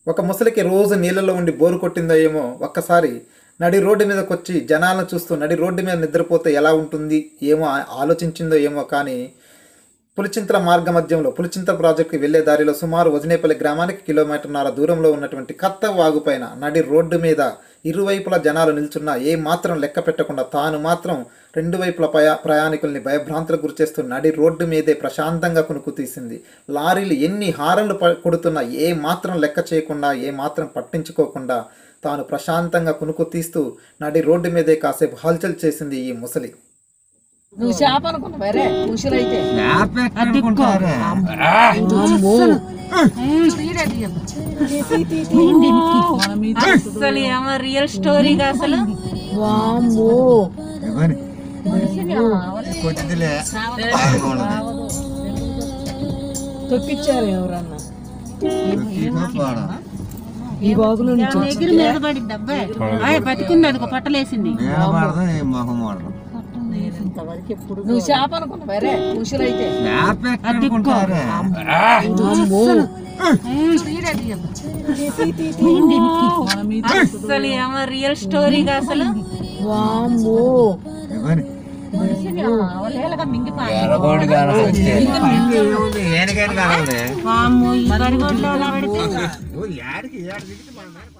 ఒక ముసలికి రోజు నీళ్ళలో ఉండి బోరు కొట్టిందో ఏమో ఒక్కసారి నడి రోడ్డు మీదకి వచ్చి జనాలను చూస్తూ నడి రోడ్డు మీద నిద్రపోతే ఎలా ఉంటుంది ఏమో ఆ- ఆలోచించిందో ఏమో కానీ పులిచింతల మార్గ మధ్యంలో పులిచింతల ప్రాజెక్టుకి వెళ్లే దారిలో సుమారు వదినేపల్లి గ్రామానికి కిలోమీటర్న్నర దూరంలో ఉన్నటువంటి కత్త వాగుపైన నడి రోడ్డు మీద ఇరువైపుల జనాలు నిల్చున్నా ఏ మాత్రం లెక్క పెట్టకుండా తాను మాత్రం రెండు వైపుల ప్రయా ప్రయాణికుల్ని భయభ్రాంతులకు గురిచేస్తూ నడి రోడ్డు మీదే ప్రశాంతంగా కునుకు తీసింది లారీలు ఎన్ని హారన్లు ప- కొడుతున్నా ఏ మాత్రం లెక్క చేయకుండా ఏ మాత్రం పట్టించుకోకుండా తాను ప్రశాంతంగా కునుకు తీస్తూ నడి రోడ్డు మీదే కాసేపు హల్చల్ చేసింది ఈ ముసలి నువ్వు చేప అనుకున్నావరే ముసలైతే అసలు ఏమో రియల్ స్టోరీగా అసలు వామ్మో తొక్కిచ్చారు ఎవరన్నా ఈ బాగులో నుంచి ఎగిరి మీద పడింది అబ్బాయి ఆయ్ బతికుంది అది ఒక పట్టలేసింది నువ్వు చేప అనుకున్నావరే ముసలైతే అసలు ఏమో రియల్ స్టోరీగా అసలు వామ్మో వామ్మో, ఈ బరిగొడ్లో ఎలా పడితే